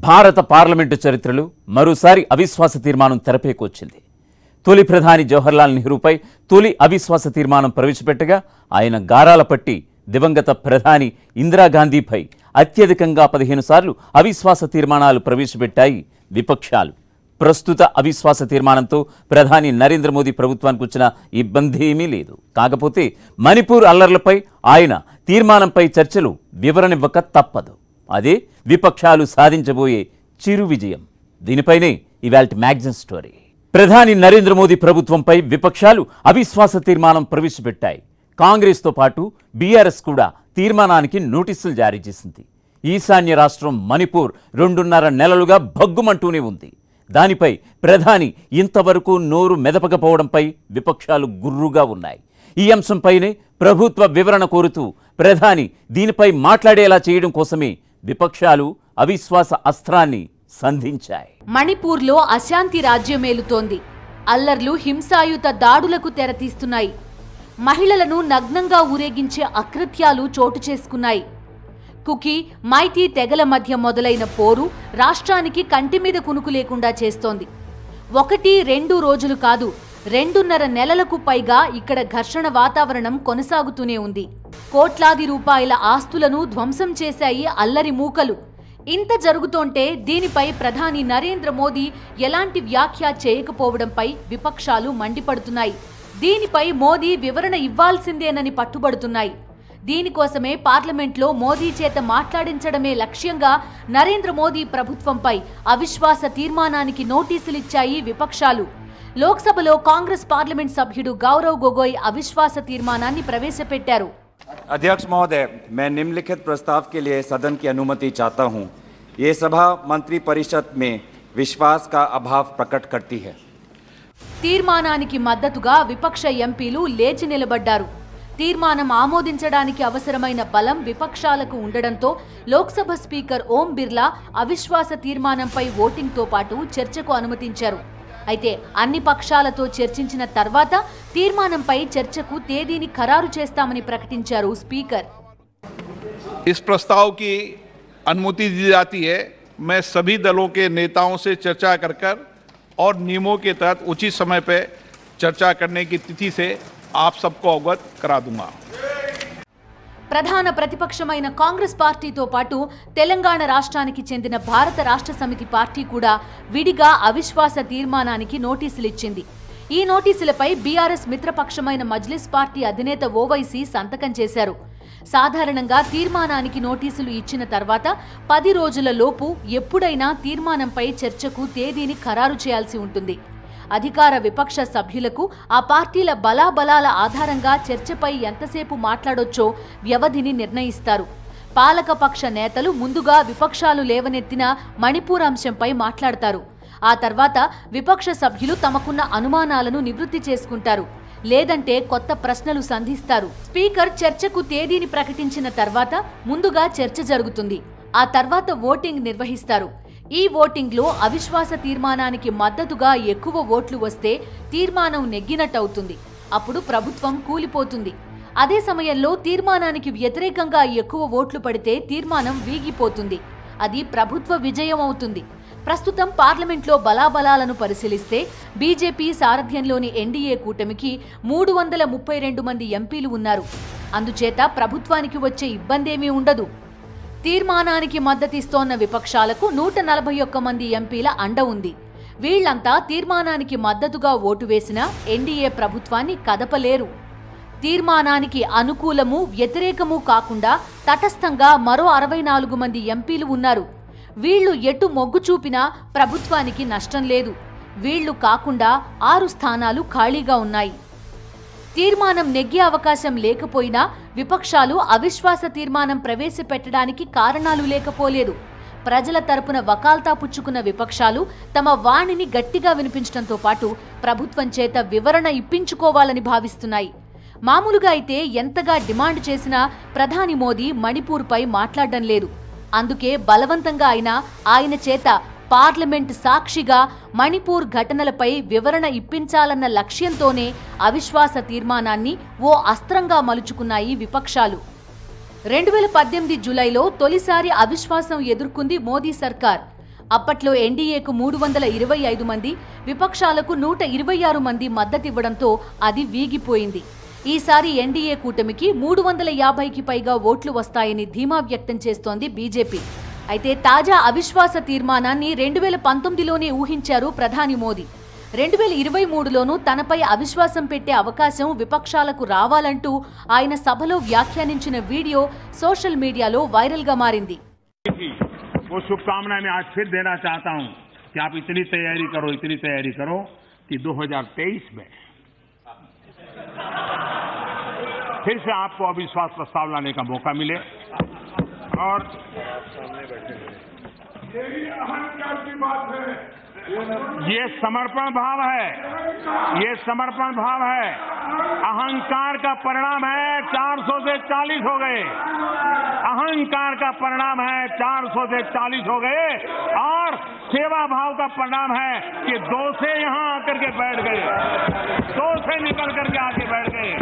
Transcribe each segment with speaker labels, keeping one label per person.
Speaker 1: భారత పార్లమెంటు చరిత్రలో మరోసారి అవిశ్వాస తీర్మానం తెరపైకొచ్చింది తొలి ప్రధాని జవహర్లాల్ నెహ్రూపై తొలి అవిశ్వాస తీర్మానం ప్రవేశపెట్టగా ఆయన గారాల పట్టి దివంగత ప్రధాని ఇందిరాగాంధీపై అత్యధికంగా పదిహేను సార్లు అవిశ్వాస తీర్మానాలు ప్రవేశపెట్టాయి విపక్షాలు ప్రస్తుత అవిశ్వాస తీర్మానంతో ప్రధాని నరేంద్ర మోదీ ప్రభుత్వానికి వచ్చిన ఇబ్బంది ఏమీ లేదు కాకపోతే మణిపూర్ అల్లర్లపై ఆయన తీర్మానంపై చర్చలు వివరణివ్వక తప్పదు అదే విపక్షాలు సాధించబోయే చిరు విజయం దీనిపైనే ఇవాల్టి మ్యాగజైన్ స్టోరీ ప్రధాని నరేంద్ర మోదీ ప్రభుత్వంపై విపక్షాలు అవిశ్వాస తీర్మానం ప్రవేశపెట్టాయి కాంగ్రెస్తో పాటు బీఆర్ఎస్ కూడా తీర్మానానికి నోటీసులు జారీ చేసింది ఈశాన్య రాష్ట్రం మణిపూర్ రెండున్నర నెలలుగా భగ్గుమంటూనే ఉంది దానిపై ప్రధాని ఇంతవరకు నోరు మెదపకపోవడంపై విపక్షాలు గుర్రుగా ఉన్నాయి ఈ అంశంపైనే ప్రభుత్వ వివరణ కోరుతూ ప్రధాని దీనిపై మాట్లాడేలా చేయడం కోసమే విపక్షాలు అవిశ్వాస అస్త్రాన్ని సంధించాయి
Speaker 2: మణిపూర్లో అశాంతి రాజ్యమేలుతోంది అల్లర్లు హింసాయుత దాడులకు తెరతీస్తున్నాయి మహిళలను నగ్నంగా ఊరేగించే అకృత్యాలు చోటు చేసుకున్నాయి కుకి మైతీ తెగల మధ్య మొదలైన పోరు రాష్ట్రానికి కంటి మీద కునుకు లేకుండా చేస్తోంది ఒకటి రెండు రోజులు కాదు రెండున్నర నెలలకు పైగా ఇక్కడ ఘర్షణ వాతావరణం కొనసాగుతూనే ఉంది కోట్లాది రూపాయల ఆస్తులను ధ్వంసం చేశాయి అల్లరి మూకలు ఇంత జరుగుతోంటే దీనిపై ప్రధాని నరేంద్ర మోదీ ఎలాంటి వ్యాఖ్య చేయకపోవడంపై విపక్షాలు మండిపడుతున్నాయి దీనిపై మోదీ వివరణ ఇవ్వాల్సిందేనని పట్టుబడుతున్నాయి దీనికోసమే పార్లమెంట్లో మోదీ చేత మాట్లాడించడమే లక్ష్యంగా నరేంద్ర మోదీ ప్రభుత్వంపై అవిశ్వాస తీర్మానానికి నోటీసులిచ్చాయి విపక్షాలు లోక్సభలో కాంగ్రెస్ పార్లమెంట్ సభ్యుడు గౌరవ్ గొగోయ్ అవిశ్వాస తీర్మానాన్ని ప్రవేశపెట్టారు
Speaker 3: अध्यक्ष महोदय मैं निम्नलिखित प्रस्ताव के लिए सदन की अनुमति चाहता हूं। ये सभा मंत्री परिषद में विश्वास का अभाव प्रकट करती है
Speaker 2: తీర్మానానికి మద్దతుగా విపక్ష ఎంపీలు లేచి నిలబడ్డారు తీర్మానం ఆమోదించడానికి అవసరమైన బలం విపక్షాలకు ఉండడంతో లోక్సభ స్పీకర్ ఓం బిర్లా అవిశ్వాస తీర్మానంపై ఓటింగ్తో పాటు చర్చకు అనుమతించారు అయితే అన్ని పక్షాలతో చర్చించిన తర్వాత తీర్మానంపై చర్చకు తేదీని ఖరారు చేస్తామని ప్రకటించారు స్పీకర్
Speaker 4: इस प्रस्ताव की अनुमति दी जाती है मैं सभी दलों के नेताओं से चर्चा कर कर और नियमों के तहत उचित समय पर चर्चा करने की तिथि से आप सबको अवगत करा दूंगा
Speaker 2: ప్రధాన ప్రతిపక్షమైన కాంగ్రెస్ పార్టీతో పాటు తెలంగాణ రాష్ట్రానికి చెందిన భారత రాష్ట్ర సమితి పార్టీ కూడా విడిగా అవిశ్వాస తీర్మానానికి నోటీసులిచ్చింది ఈ నోటీసులపై బీఆర్ఎస్ మిత్రపక్షమైన మజ్లిస్ పార్టీ అధినేత ఓవైసీ సంతకం చేశారు సాధారణంగా తీర్మానానికి నోటీసులు ఇచ్చిన తర్వాత పది రోజుల లోపు ఎప్పుడైనా తీర్మానంపై చర్చకు తేదీని ఖరారు చేయాల్సి ఉంటుంది అధికార విపక్ష సభ్యులకు ఆ పార్టీల బలాబలాల ఆధారంగా చర్చపై ఎంతసేపు మాట్లాడొచ్చో వ్యవధిని నిర్ణయిస్తారు పాలకపక్ష నేతలు ముందుగా విపక్షాలు లేవనెత్తిన మణిపూర్ అంశంపై మాట్లాడతారు ఆ తర్వాత విపక్ష సభ్యులు తమకున్న అనుమానాలను నివృత్తి చేసుకుంటారు లేదంటే కొత్త ప్రశ్నలు సంధిస్తారు స్పీకర్ చర్చకు తేదీని ప్రకటించిన తర్వాత ముందుగా చర్చ జరుగుతుంది ఆ తర్వాత ఓటింగ్ నిర్వహిస్తారు ఈ ఓటింగ్లో అవిశ్వాస తీర్మానానికి మద్దతుగా ఎక్కువ ఓట్లు వస్తే తీర్మానం నెగ్గినట్టవుతుంది అప్పుడు ప్రభుత్వం కూలిపోతుంది అదే సమయంలో తీర్మానానికి వ్యతిరేకంగా ఎక్కువ ఓట్లు పడితే తీర్మానం వీగిపోతుంది అది ప్రభుత్వ విజయం అవుతుంది ప్రస్తుతం పార్లమెంట్లో బలాబలాలను పరిశీలిస్తే బీజేపీ సారథ్యంలోని ఎన్డీఏ కూటమికి మూడు వందల ముప్పై రెండు మంది ఎంపీలు ఉన్నారు అందుచేత ప్రభుత్వానికి వచ్చే ఇబ్బందేమీ ఉండదు తీర్మానానికి మద్దతిస్తోన్న విపక్షాలకు నూట నలభై ఒక్క మంది ఎంపీల అండ ఉంది వీళ్లంతా తీర్మానానికి మద్దతుగా ఓటు వేసినా ఎన్డీఏ ప్రభుత్వాన్ని కదపలేరు తీర్మానానికి అనుకూలము వ్యతిరేకము కాకుండా తటస్థంగా మరో అరవై నాలుగు మంది ఎంపీలు ఉన్నారు వీళ్లు ఎటు మొగ్గు చూపినా ప్రభుత్వానికి నష్టం లేదు వీళ్లు కాకుండా ఆరు స్థానాలు ఖాళీగా ఉన్నాయి తీర్మానం నెగ్గే అవకాశం లేకపోయినా విపక్షాలు అవిశ్వాస తీర్మానం ప్రవేశపెట్టడానికి కారణాలు లేకపోలేదు ప్రజల తరపున వకాల్తా పుచ్చుకున్న విపక్షాలు తమ వాణిని గట్టిగా వినిపించడంతో పాటు ప్రభుత్వం చేత వివరణ ఇప్పించుకోవాలని భావిస్తున్నాయి మామూలుగా అయితే ఎంతగా డిమాండ్ చేసినా ప్రధాని మోదీ మణిపూర్పై మాట్లాడడం లేదు అందుకే బలవంతంగా అయినా ఆయన చేత పార్లమెంట్ సాక్షిగా మణిపూర్ ఘటనలపై వివరణ ఇప్పించాలన్న లక్ష్యంతోనే అవిశ్వాస తీర్మానాన్ని ఓ అస్త్రంగా మలుచుకున్నాయి విపక్షాలు రెండు వేల పద్దెనిమిది జూలైలో తొలిసారి అవిశ్వాసం ఎదుర్కొంది మోదీ సర్కార్ అప్పట్లో ఎన్డీఏకు మూడు వందల ఇరవై ఐదు మంది విపక్షాలకు నూట ఇరవై ఆరు మంది మద్దతివ్వడంతో అది వీగిపోయింది ఈసారి ఎన్డీఏ కూటమికి మూడు వందల యాభైకి పైగా ఓట్లు వస్తాయని ధీమా వ్యక్తం చేస్తోంది బీజేపీ అయితే తాజా అవిశ్వాస తీర్మానాన్ని రెండు వేల పంతొమ్మిదిలోనే ఊహించారు ప్రధాని మోదీ రెండు వేల ఇరవై మూడులోనూ తనపై అవిశ్వాసం పెట్టే అవకాశం విపక్షాలకు రావాలంటూ ఆయన సభలో వ్యాఖ్యానించిన వీడియో సోషల్ మీడియాలో వైరల్గా మారింది
Speaker 5: थी वो शुभकामनाएं मैं आज फिर देना चाहता हूं कि आप इतनी तैयारी करो इतनी तैयारी करो कि 2023 में फिर से आपको अविश्वास प्रस्ताव लाने का मौका मिले और ये समर्पण भाव है ये समर्पण भाव है अहंकार का परिणाम है 400 से 40 हो गए अहंकार का परिणाम है 400 से 40 हो गए और सेवा भाव का परिणाम है कि दो से यहां आकर के बैठ गए दो से निकल करके आके बैठ गए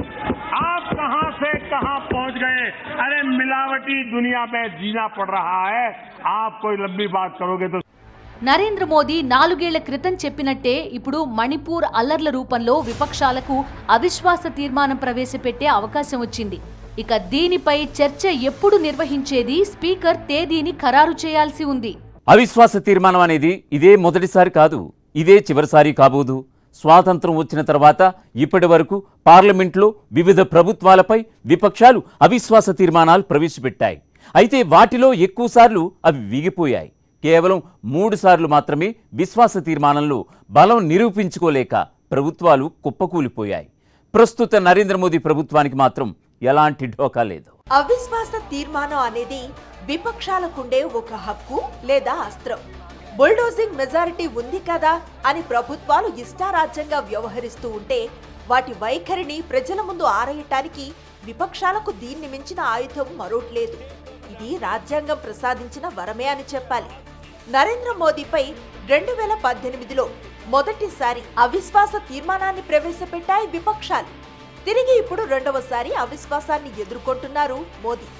Speaker 5: आप कहां से कहां पहुंच गए अरे मिलावटी दुनिया में जीना पड़ रहा है आप कोई लंबी बात करोगे तो
Speaker 2: నరేంద్ర మోదీ నాలుగేళ్ల క్రితం చెప్పినట్టే ఇప్పుడు మణిపూర్ అల్లర్ల రూపంలో విపక్షాలకు అవిశ్వాస తీర్మానం ప్రవేశపెట్టే అవకాశం వచ్చింది ఇక దీనిపై చర్చ ఎప్పుడు నిర్వహించేది స్పీకర్ తేదీని ఖరారు చేయాల్సి ఉంది
Speaker 1: అవిశ్వాస తీర్మానం అనేది ఇదే మొదటిసారి కాదు ఇదే చివరిసారి కాబోదు స్వాతంత్రం వచ్చిన తర్వాత ఇప్పటి వరకు పార్లమెంట్లో వివిధ ప్రభుత్వాలపై విపక్షాలు అవిశ్వాస తీర్మానాలు ప్రవేశపెట్టాయి అయితే వాటిలో ఎక్కువసార్లు అవి వీగిపోయాయి కేవలం మూడు సార్లు మాత్రమే విశ్వాస తీర్మానంలో బలం నిరూపించుకోలేక ప్రభుత్వాలు కుప్పకూలిపోయాయి ప్రస్తుత నరేంద్ర మోదీ ప్రభుత్వానికి మాత్రం ఎలాంటి ఢోకా లేదు
Speaker 6: అవిశ్వాస తీర్మానం అనేది విపక్షాలకుండే ఒక హక్కు లేదా అస్త్రం బుల్డోజింగ్ మెజారిటీ ఉంది కదా అని ప్రభుత్వాలు ఇష్టారాజ్యంగా వ్యవహరిస్తూ ఉంటే వాటి వైఖరిని ప్రజల ముందు ఆరయటానికి విపక్షాలకు దీన్ని మించిన ఆయుధం మరోట్లేదు ఇది రాజ్యాంగం ప్రసాదించిన వరమే అని చెప్పాలి నరేంద్ర మోదీపై రెండు వేల పద్దెనిమిదిలో మొదటిసారి అవిశ్వాస తీర్మానాన్ని ప్రవేశపెట్టాయి విపక్షాలు తిరిగి ఇప్పుడు రెండవసారి అవిశ్వాసాన్ని ఎదుర్కొంటున్నారు మోదీ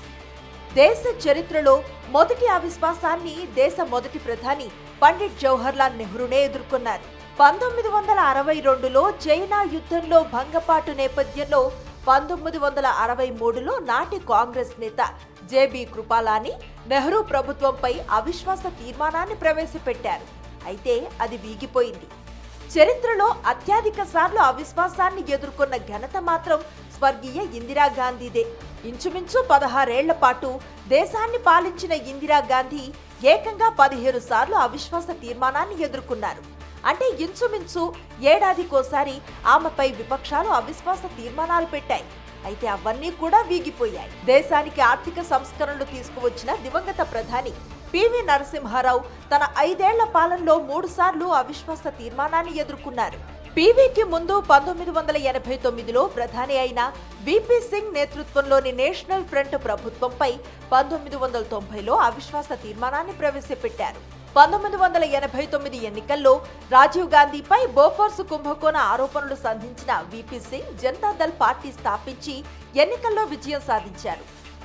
Speaker 6: దేశ చరిత్రలో మొదటి అవిశ్వాసాన్ని దేశ మొదటి ప్రధాని పండిట్ జవహర్లాల్ నెహ్రూనే ఎదుర్కొన్నారు పంతొమ్మిది వందల అరవై రెండులో చైనా యుద్ధంలో భంగపాటు నేపథ్యంలో పంతొమ్మిది వందల అరవై మూడులో నాటి కాంగ్రెస్ నేత జేబీ కృపాలాని నెహ్రూ ప్రభుత్వంపై అవిశ్వాస తీర్మానాన్ని ప్రవేశపెట్టారు అయితే అది వీగిపోయింది చరిత్రలో అత్యధిక సార్లు అవిశ్వాసాన్ని ఎదుర్కొన్న ఘనత మాత్రం స్వర్గీయ ఇందిరాగాంధీదే ఇంచుమించు పదహారేళ్ల పాటు దేశాన్ని పాలించిన ఇందిరాగాంధీ ఏకంగా పదిహేను సార్లు అవిశ్వాస తీర్మానాన్ని ఎదుర్కొన్నారు అంటే ఇంచుమించు ఏడాదికోసారి ఆమెపై విపక్షాలు అవిశ్వాస తీర్మానాలు పెట్టాయి అయితే అవన్నీ కూడా వీగిపోయాయి దేశానికి ఆర్థిక సంస్కరణలు తీసుకువచ్చిన దివంగత ప్రధాని పివి నరసింహారావు తన ఐదేళ్ల పాలనలో మూడు సార్లు అవిశ్వాస తీర్మానాన్ని ఎదుర్కొన్నారు పీవీకి ముందు పంతొమ్మిది వందల ఎనభై తొమ్మిదిలో ప్రధాని అయిన విపి సింగ్ నేతృత్వంలోని నేషనల్ ఫ్రంట్ ప్రభుత్వంపై పంతొమ్మిది వందల తొంభైలో అవిశ్వాస తీర్మానాన్ని ప్రవేశపెట్టారు పంతొమ్మిది వందల ఎనభై తొమ్మిది ఎన్నికల్లో రాజీవ్ గాంధీపై బోఫోర్స్ కుంభకోణ ఆరోపణలు సంధించిన విపి సింగ్ జనతాదళ్ పార్టీ స్థాపించి ఎన్నికల్లో విజయం సాధించారు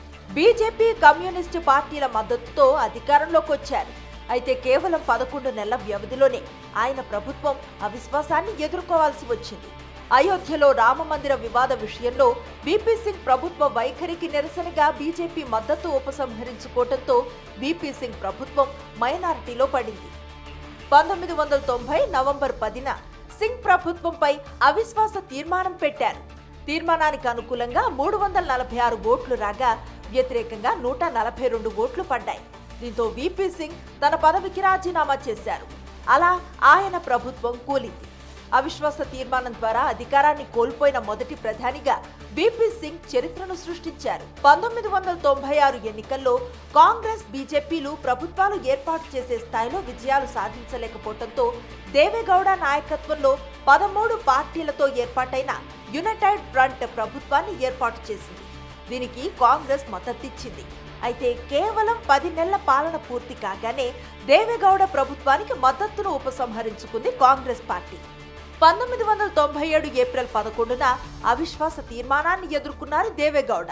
Speaker 6: బీజేపీ కమ్యూనిస్టు పార్టీల మద్దతుతో అధికారంలోకి వచ్చారు అయితే కేవలం పదకొండు నెలల వ్యవధిలోనే ఆయన ప్రభుత్వం అవిశ్వాసాన్ని ఎదుర్కోవాల్సి వచ్చింది అయోధ్యలో రామ మందిర వివాద విషయంలో బీపీ సింగ్ ప్రభుత్వ వైఖరికి నిరసనగా బీజేపీ మద్దతు ఉపసంహరించుకోవడంతో బీపీ సింగ్ ప్రభుత్వం మైనారిటీలో పడింది పంతొమ్మిది వందల తొంభై నవంబర్ పదిన సింగ్ ప్రభుత్వంపై అవిశ్వాస తీర్మానం పెట్టారు తీర్మానానికి అనుకూలంగా మూడు వందల నలభై ఆరు ఓట్లు రాగా వ్యతిరేకంగా నూట నలభై రెండు ఓట్లు పడ్డాయి దీంతో వీపీ సింగ్ తన పదవికి రాజీనామా చేశారు అలా ఆయన ప్రభుత్వం కూలింది అవిశ్వాస తీర్మానం ద్వారా అధికారాన్ని కోల్పోయిన మొదటి ప్రధానిగా బీపీ సింగ్ చరిత్రను సృష్టించారు పంతొమ్మిది వందల తొంభై ఆరు ఎన్నికల్లో కాంగ్రెస్ బీజేపీలు ప్రభుత్వాలు ఏర్పాటు చేసే స్థాయిలో విజయాలు సాధించలేకపోవడంతో దేవేగౌడ నాయకత్వంలో పదమూడు పార్టీలతో ఏర్పాటైన యునైటెడ్ ఫ్రంట్ ప్రభుత్వాన్ని ఏర్పాటు చేసింది దీనికి కాంగ్రెస్ మద్దతిచ్చింది అయితే కేవలం పది నెలల పాలన పూర్తి కాగానే దేవేగౌడ ప్రభుత్వానికి మద్దతును ఉపసంహరించుకుంది కాంగ్రెస్ పార్టీ పంతొమ్మిది వందల తొంభై ఏడు ఏప్రిల్ పదకొండున అవిశ్వాస తీర్మానాన్ని ఎదుర్కొన్నారు దేవేగౌడ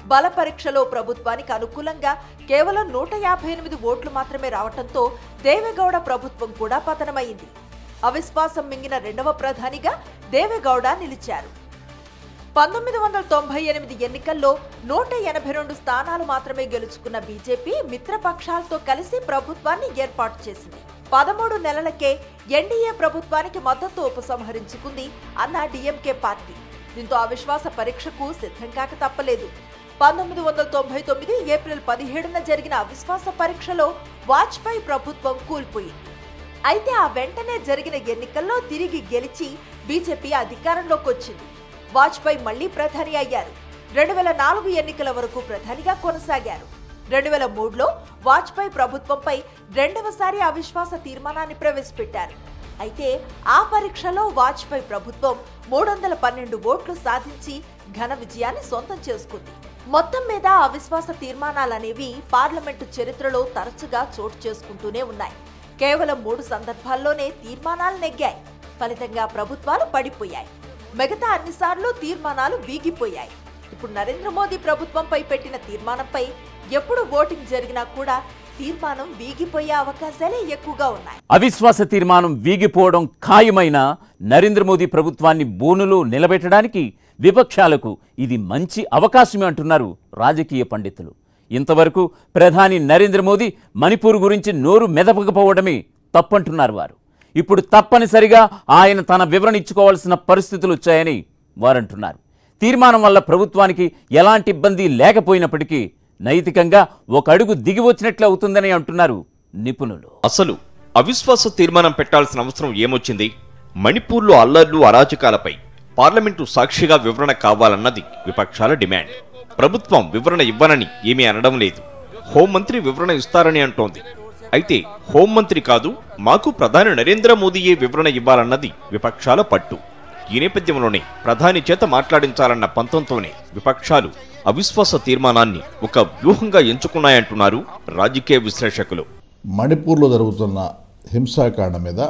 Speaker 6: బల పరీక్షలో ప్రభుత్వానికి అనుకూలంగా కేవలం నూట యాభై ఎనిమిది ఓట్లు మాత్రమే రావటంతో దేవేగౌడ ప్రభుత్వం కూడా పతనమైంది అవిశ్వాసం మింగిన రెండవ ప్రధానిగా దేవేగౌడ నిలిచారు పంతొమ్మిది వందల తొంభై ఎనిమిది ఎన్నికల్లో నూట ఎనభై రెండు స్థానాలు మాత్రమే గెలుచుకున్న బీజేపీ మిత్రపక్షాలతో కలిసి ప్రభుత్వాన్ని ఏర్పాటు చేసింది పదమూడు నెలలకే ఎన్డీఏ ప్రభుత్వానికి మద్దతు ఉపసంహరించుకుంది అన్న డీఎంకే పార్టీ దీంతో అవిశ్వాస పరీక్షకు సిద్ధం కాక తప్పలేదు పంతొమ్మిది వందల తొంభై తొమ్మిది ఏప్రిల్ పదిహేడున జరిగిన అవిశ్వాస పరీక్షలో వాజ్పేయి ప్రభుత్వం కూలిపోయింది అయితే ఆ వెంటనే జరిగిన ఎన్నికల్లో తిరిగి గెలిచి బీజేపీ అధికారంలోకి వచ్చింది వాజ్పేయి మళ్లీ ప్రధాని అయ్యారు రెండు వేల నాలుగు ఎన్నికల వరకు ప్రధానిగా కొనసాగారు రెండు వేల మూడులో వాజ్పేయి ప్రభుత్వంపై రెండవసారి అవిశ్వాస తీర్మానాన్ని ప్రవేశపెట్టారు అయితే ఆ పరీక్షలో వాజ్పేయి ప్రభుత్వం మూడు వందల పన్నెండు ఓట్లు సాధించి ఘన విజయాన్ని సొంతం చేసుకుంది మొత్తం మీద అవిశ్వాస తీర్మానాలనేవి పార్లమెంటు చరిత్రలో తరచుగా చోటు చేసుకుంటూనే ఉన్నాయి కేవలం మూడు సందర్భాల్లోనే తీర్మానాలు నెగ్గాయి ఫలితంగా ప్రభుత్వాలు పడిపోయాయి మిగతా అన్నిసార్లు తీర్మానాలు వీగిపోయాయి ఇప్పుడు నరేంద్ర మోదీ ప్రభుత్వంపై పెట్టిన తీర్మానంపై ఎప్పుడు ఓటింగ్ జరిగినా కూడా తీర్మానం వీగిపోయే అవకాశాలే ఎక్కువగా ఉన్నాయి
Speaker 1: అవిశ్వాస తీర్మానం వీగిపోవడం ఖాయమైన నరేంద్ర మోదీ ప్రభుత్వాన్ని బోనులో నిలబెట్టడానికి విపక్షాలకు ఇది మంచి అవకాశమే అంటున్నారు రాజకీయ పండితులు ఇంతవరకు ప్రధాని నరేంద్ర మోదీ మణిపూర్ గురించి నోరు మెదపకపోవడమే తప్పంటున్నారు వారు ఇప్పుడు తప్పనిసరిగా ఆయన తన వివరణ ఇచ్చుకోవాల్సిన పరిస్థితులు వచ్చాయని వారంటున్నారు తీర్మానం వల్ల ప్రభుత్వానికి ఎలాంటి ఇబ్బంది లేకపోయినప్పటికీ నైతికంగా ఒక అడుగు దిగి వచ్చినట్లు అవుతుందని అంటున్నారు నిపుణులు
Speaker 7: అసలు అవిశ్వాస తీర్మానం పెట్టాల్సిన అవసరం ఏమొచ్చింది మణిపూర్లో అల్లర్లు అరాచకాలపై పార్లమెంటు సాక్షిగా వివరణ కావాలన్నది విపక్షాల డిమాండ్ ప్రభుత్వం వివరణ ఇవ్వనని ఏమీ అనడం లేదు హోంమంత్రి వివరణ ఇస్తారని అంటోంది అయితే హోంమంత్రి కాదు మాకు ప్రధాని నరేంద్ర మోదీయే వివరణ ఇవ్వాలన్నది విపక్షాల పట్టు ఈ నేపథ్యంలోనే ప్రధాని చేత మాట్లాడించాలన్న పంతంతోనే విపక్షాలు అవిశ్వాస తీర్మానాన్ని ఒక వ్యూహంగా ఎంచుకున్నాయంటున్నారు రాజకీయ విశ్లేషకులు
Speaker 8: మణిపూర్లో జరుగుతున్న హింసాకాండ మీద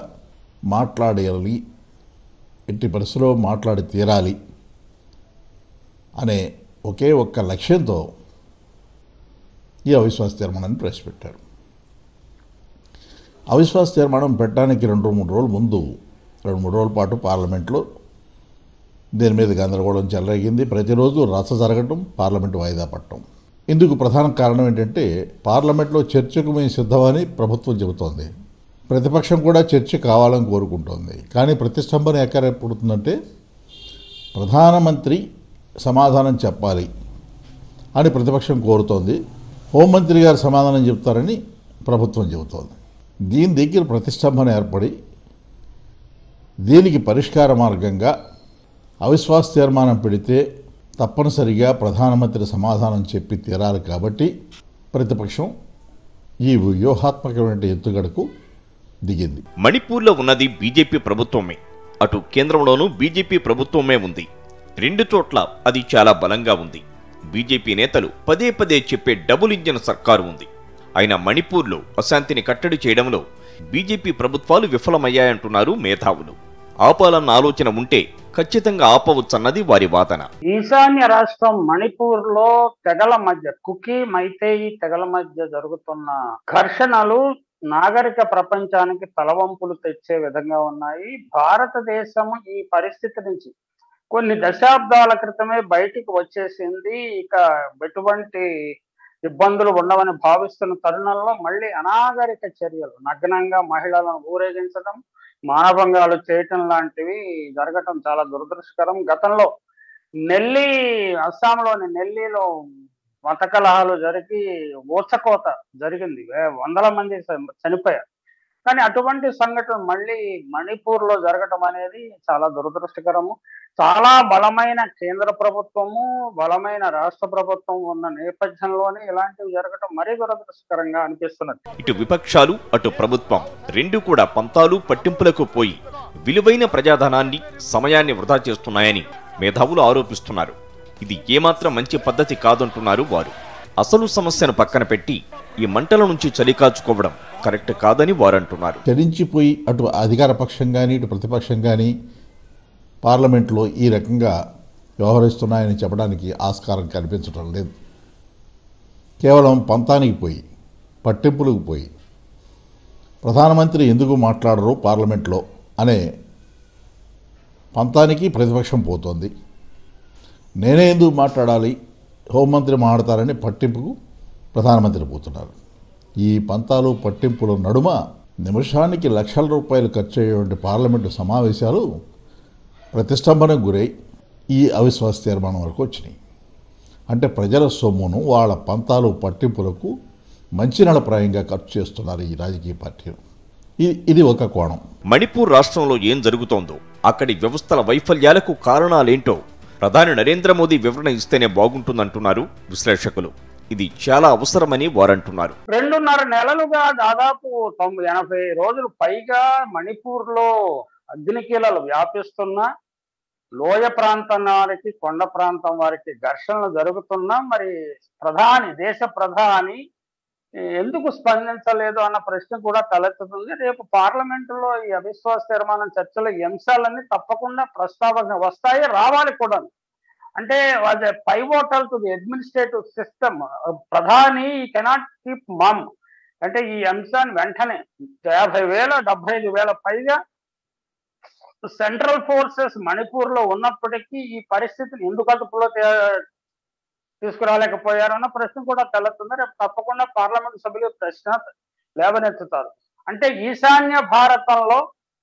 Speaker 8: మాట్లాడాలి ఎట్టి పరిస్థితిలో మాట్లాడి తీరాలి అనే ఒకే ఒక్క లక్ష్యంతో ఈ అవిశ్వాస తీర్మానాన్ని ప్రవేశపెట్టారు అవిశ్వాస తీర్మానం పెట్టడానికి రెండు మూడు రోజుల ముందు రెండు మూడు రోజుల పాటు పార్లమెంట్లో దీని మీద గందరగోళం చెలరేగింది ప్రతిరోజు రచ్చ జరగటం పార్లమెంటు వాయిదా పట్టడం ఇందుకు ప్రధాన కారణం ఏంటంటే పార్లమెంట్లో చర్చకు మేము సిద్ధమని ప్రభుత్వం చెబుతోంది ప్రతిపక్షం కూడా చర్చ కావాలని కోరుకుంటోంది కానీ ప్రతిష్టంభన ఎక్కడ పుడుతుందంటే ప్రధానమంత్రి సమాధానం చెప్పాలి అని ప్రతిపక్షం కోరుతోంది హోంమంత్రి గారు సమాధానం చెప్తారని ప్రభుత్వం చెబుతోంది దీని దగ్గర ప్రతిష్టంభన ఏర్పడి దీనికి పరిష్కార మార్గంగా అవిశ్వాస తీర్మానం పెడితే తప్పనిసరిగా ప్రధానమంత్రి సమాధానం చెప్పి తీరాలి కాబట్టి ప్రతిపక్షం ఈ వ్యూహాత్మకమైన ఎత్తుగడకు దిగింది
Speaker 7: మణిపూర్లో ఉన్నది బీజేపీ ప్రభుత్వమే అటు కేంద్రంలోనూ బీజేపీ ప్రభుత్వమే ఉంది రెండు చోట్ల అది చాలా బలంగా ఉంది బీజేపీ నేతలు పదే పదే చెప్పే డబుల్ ఇంజన్ సర్కారు ఉంది అయినా మణిపూర్లో అశాంతిని కట్టడి చేయడంలో బీజేపీ ప్రభుత్వాలు విఫలమయ్యాయంటున్నారు మేధావులు ఆపాలన్న ఆలోచన ఉంటే ఖచ్చితంగా ఆపవచ్చన్నది వారి వాదన
Speaker 9: ఈశాన్య రాష్ట్రం మణిపూర్ లో తెగల మధ్య కుకీ మైతేయి తెగల మధ్య జరుగుతున్న ఘర్షణలు నాగరిక ప్రపంచానికి తలవంపులు తెచ్చే విధంగా ఉన్నాయి భారతదేశం ఈ పరిస్థితి నుంచి కొన్ని దశాబ్దాల క్రితమే బయటికి వచ్చేసింది ఇక ఎటువంటి ఇబ్బందులు ఉండవని భావిస్తున్న తరుణంలో మళ్ళీ అనాగరిక చర్యలు నగ్నంగా మహిళలను ఊరేగించడం మానభంగాలు చేయటం లాంటివి జరగటం చాలా దురదృష్టకరం గతంలో నెల్లి అస్సాంలోని నెల్లిలో మత కలహాలు జరిగి ఊచకోత జరిగింది వే- వందల మంది చ- చనిపోయారు కానీ అటువంటి సంఘటన మళ్ళీ మణిపూర్ లో జరగటం అనేది చాలా దురదృష్టకరము చాలా బలమైన కేంద్ర ప్రభుత్వము బలమైన రాష్ట్ర ప్రభుత్వం ఉన్న నేపథ్యంలోనే ఇలాంటివి జరగటం మరీ దురదృష్టకరంగా అనిపిస్తున్నది
Speaker 7: ఇటు విపక్షాలు అటు ప్రభుత్వం రెండు కూడా పంతాలు పట్టింపులకు పోయి విలువైన ప్రజాధనాన్ని సమయాన్ని వృధా చేస్తున్నాయని మేధావులు ఆరోపిస్తున్నారు ఇది ఏమాత్రం మంచి పద్ధతి కాదంటున్నారు వారు అసలు సమస్యను పక్కన పెట్టి ఈ మంటల నుంచి చలి కాచుకోవడం కరెక్ట్ కాదని వారంటున్నారు
Speaker 8: చరించిపోయి అటు అధికార పక్షం కానీ ఇటు ప్రతిపక్షం కానీ పార్లమెంట్లో ఈ రకంగా వ్యవహరిస్తున్నాయని చెప్పడానికి ఆస్కారం కనిపించడం లేదు కేవలం పంతానికి పోయి పట్టింపులకు పోయి ప్రధానమంత్రి ఎందుకు మాట్లాడరు పార్లమెంట్లో అనే పంతానికి ప్రతిపక్షం పోతోంది నేనే ఎందుకు మాట్లాడాలి హోంమంత్రి మాట్లాడతారని పట్టింపుకు ప్రధానమంత్రి పోతున్నారు ఈ పంతాలు పట్టింపుల నడుమ నిమిషానికి లక్షల రూపాయలు ఖర్చు అయ్యేటువంటి పార్లమెంటు సమావేశాలు ప్రతిష్టంభనకు గురై ఈ అవిశ్వాస తీర్మానం వరకు వచ్చినాయి అంటే ప్రజల సొమ్మును వాళ్ళ పంతాలు పట్టింపులకు మంచి నడప్రాయంగా ఖర్చు చేస్తున్నారు ఈ రాజకీయ పార్టీలు ఇది ఇది ఒక కోణం
Speaker 7: మణిపూర్ రాష్ట్రంలో ఏం జరుగుతోందో అక్కడి వ్యవస్థల వైఫల్యాలకు కారణాలేంటో ప్రధాని నరేంద్ర మోదీ వివరణ ఇస్తేనే బాగుంటుందంటున్నారు విశ్లేషకులు ఇది చాలా అవసరమని వారంటున్నారు
Speaker 9: రెండున్నర నెలలుగా దాదాపు తొంభై ఎనభై రోజులు పైగా మణిపూర్ లో అగ్నికీలలు వ్యాపిస్తున్నా లోయ ప్రాంతం వారికి కొండ ప్రాంతం వారికి ఘర్షణలు జరుగుతున్నా మరి ప్రధాని దేశ ప్రధాని ఎందుకు స్పందించలేదు అన్న ప్రశ్న కూడా తలెత్తుతుంది రేపు పార్లమెంటులో ఈ అవిశ్వాస తీర్మానం చర్చలో ఈ అంశాలన్నీ తప్పకుండా ప్రస్తావన వస్తాయి రావాలి కూడా అంటే అది pivotal to the administrative system ప్రధాని కెనాట్ కీప్ మమ్ అంటే ఈ అంశాన్ని వెంటనే యాభై వేల డెబ్బై ఐదు వేల పైగా సెంట్రల్ ఫోర్సెస్ మణిపూర్ లో ఉన్నప్పటికీ ఈ పరిస్థితిని ఎందుకు అదుపులో తే- తీసుకురాలేకపోయారు అన్న ప్రశ్న కూడా తెలవుతుంది రేపు తప్పకుండా పార్లమెంట్ సభ్యులు ఈ ప్రశ్న లేవనెత్తుతారు అంటే ఈశాన్య భారతంలో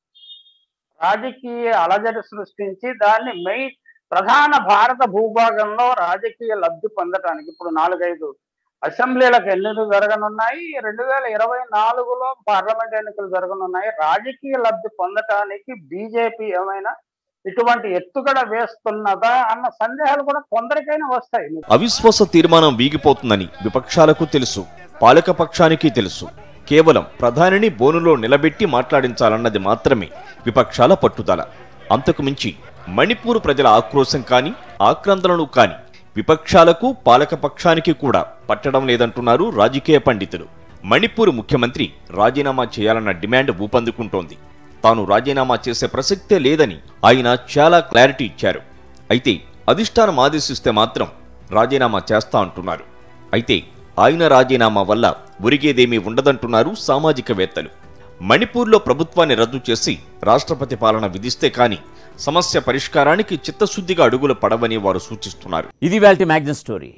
Speaker 9: రాజకీయ అలజడి సృష్టించి దాన్ని మెయిన్ ప్రధాన భారత భూభాగంలో రాజకీయ లబ్ధి పొందటానికి ఇప్పుడు నాలుగైదు అసెంబ్లీలకు ఎన్నికలు జరగనున్నాయి రెండు వేల ఇరవై నాలుగులో పార్లమెంట్ ఎన్నికలు జరగనున్నాయి రాజకీయ లబ్ధి పొందటానికి బీజేపీ ఏమైనా ఇటువంటి ఎత్తుగడ వేస్తున్నదా అన్న సందేహాలు కూడా కొందరికైనా వస్తాయి
Speaker 7: అవిశ్వాస తీర్మానం వీగిపోతుందని విపక్షాలకు తెలుసు పాలకపక్షానికి తెలుసు కేవలం ప్రధానిని బోనులో నిలబెట్టి మాట్లాడించాలన్నది మాత్రమే విపక్షాల పట్టుదల అంతకు మించి మణిపూర్ ప్రజల ఆక్రోశం కాని ఆక్రందనలు కాని విపక్షాలకు పాలకపక్షానికి కూడా పట్టడం లేదంటున్నారు రాజకీయ పండితులు మణిపూర్ ముఖ్యమంత్రి రాజీనామా చేయాలన్న డిమాండ్ ఊపందుకుంటోంది తాను రాజీనామా చేసే ప్రసక్తే లేదని ఆయన చాలా క్లారిటీ ఇచ్చారు అయితే అధిష్టానం ఆదేశిస్తే మాత్రం రాజీనామా చేస్తా అంటున్నారు అయితే ఆయన రాజీనామా వల్ల ఒరిగేదేమీ ఉండదంటున్నారు సామాజికవేత్తలు మణిపూర్లో ప్రభుత్వాన్ని రద్దు చేసి రాష్ట్రపతి పాలన విధిస్తే కాని సమస్య పరిష్కారానికి చిత్తశుద్ధిగా అడుగులు పడవని వారు సూచిస్తున్నారు
Speaker 1: ఇది వాల్టి మ్యాగ్నెస్ స్టోరీ